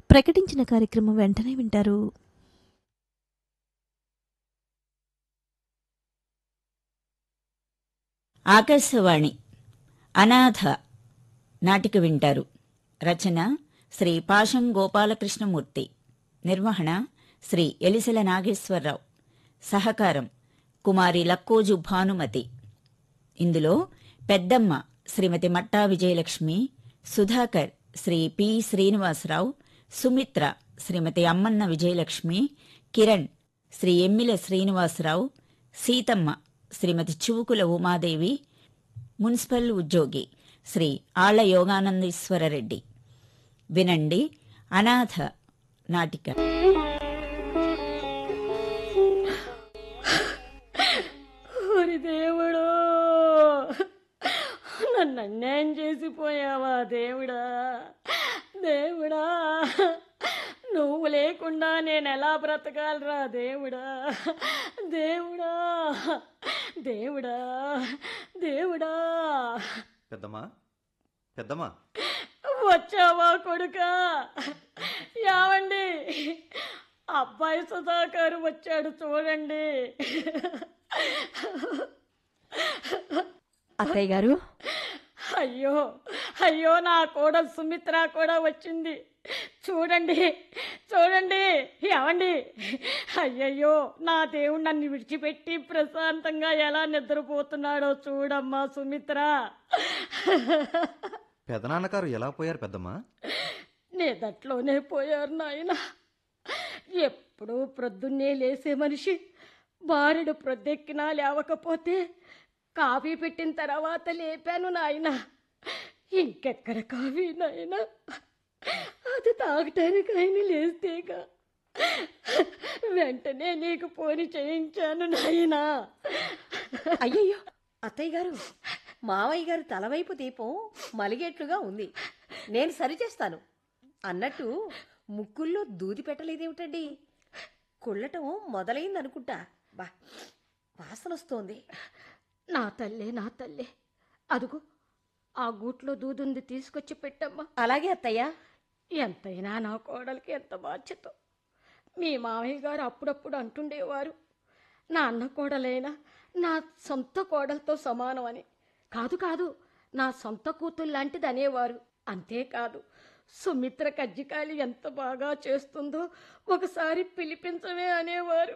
ప్రకటించిన కార్యక్రమం వెంటనే వింటారు ఆకాశవాణి అనాథ నాటిక వింటారు రచన శ్రీ పాషం గోపాలకృష్ణమూర్తి నిర్వహణ శ్రీ ఎలిసెల నాగేశ్వరరావు సహకారం కుమారి లక్కోజు భానుమతి ఇందులో పెద్దమ్మ శ్రీమతి మట్టా విజయలక్ష్మి సుధాకర్ శ్రీ పి శ్రీనివాసరావు సుమిత్ర శ్రీమతి అమ్మన్న విజయలక్ష్మి కిరణ్ శ్రీ ఎమ్మిల శ్రీనివాసరావు సీతమ్మ శ్రీమతి చువుకుల ఉమాదేవి మున్సిపల్ ఉద్యోగి శ్రీ ఆళ్ల యోగానందీశ్వరరెడ్డి వినండి అనాథ నాటిక ఓరి దేవుడు నన్ను అన్యాయం చేసిపోయావా దేవుడా దేవుడా నువ్వు లేకుండా నేను ఎలా బ్రతకాలరా దేవుడా దేవుడా దేవుడా దేవుడా పెద్దమ్మా పెద్దమ్మా వచ్చావా కొడుకా యావండి అబ్బాయి సుధాకర్ వచ్చాడు చూడండి అత్తయ్య గారు అయ్యో అయ్యో నా కోడలు సుమిత్ర కూడా వచ్చింది చూడండి చూడండి ఏమండి అయ్యయ్యో నా దేవుడు నన్ను విడిచిపెట్టి ప్రశాంతంగా ఎలా నిద్రపోతున్నాడో చూడమ్మా సుమిత్ర పెదనాన్నగారు ఎలా పోయారు పెద్దమ్మా నిదట్లోనే పోయారు నాయన ఎప్పుడూ ప్రొద్దున్నే లేసే మనిషి బారెడు ప్రొద్దెక్కినా లేవకపోతే కాఫీ పెట్టిన తర్వాత లేపాను నాయన ఇంకెక్కడ కాఫీ నాయన అది తాగటానికి ఆయన లేస్తేగా వెంటనే నీకు పోని చేయించాను నాయనా అయ్యయ్యో అత్తయ్య గారు మావయ్య గారు తలవైపు దీపం మలిగేట్లుగా ఉంది నేను సరిచేస్తాను అన్నట్టు ముక్కుల్లో దూది పెట్టలేదేమిటండి కుళ్ళటం మొదలైందనుకుంటా బా వాసన వస్తోంది నా తల్లే నా తల్లే అదుగో ఆ గూట్లో దూదుంది తీసుకొచ్చి పెట్టమ్మా అలాగే అత్తయ్య ఎంతైనా నా కోడలికి ఎంత బాధ్యత మీ మామయ్య గారు అప్పుడప్పుడు అంటుండేవారు నా అన్న కోడలైనా నా సొంత కోడలతో సమానం అని కాదు కాదు నా సొంత కూతురు లాంటిది అనేవారు అంతేకాదు సుమిత్ర కజ్జికాయలు ఎంత బాగా చేస్తుందో ఒకసారి పిలిపించవే అనేవారు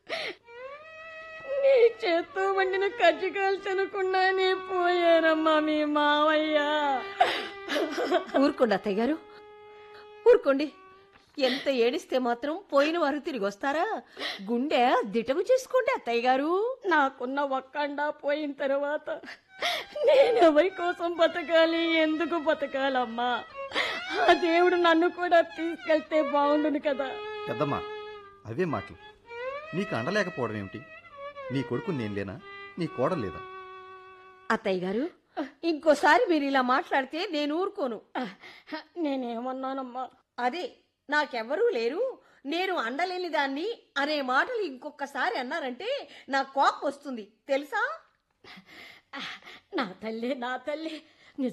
నీ చేత్తో వండిన కజ్జికాయలు తినకుండానే పోయారమ్మా మీ మావయ్య ఊరుకోండి అత్తయ్య గారు ఊరుకోండి ఎంత ఏడిస్తే మాత్రం పోయిన వారు తిరిగి వస్తారా గుండె దిటవు చేసుకోండి అత్తయ్య గారు నాకున్న ఒక్కండా పోయిన తర్వాత నేను ఎవరి కోసం బతకాలి ఎందుకు బతకాలమ్మా ఆ దేవుడు నన్ను కూడా తీసుకెళ్తే బాగుండును కదా పెద్దమ్మా అవే మాటలు నీకు అండలేకపోవడం ఏమిటి నీ కొడుకు నేను లేనా నీ కోడలు లేదా అత్తయ్య గారు ఇంకోసారి మీరు ఇలా మాట్లాడితే నేను ఊరుకోను నేనేమన్నానమ్మా అదే నాకెవ్వరూ లేరు నేను అండలేని దాన్ని అనే మాటలు ఇంకొకసారి అన్నారంటే నా కోపం వస్తుంది తెలుసా నా తల్లి నా తల్లి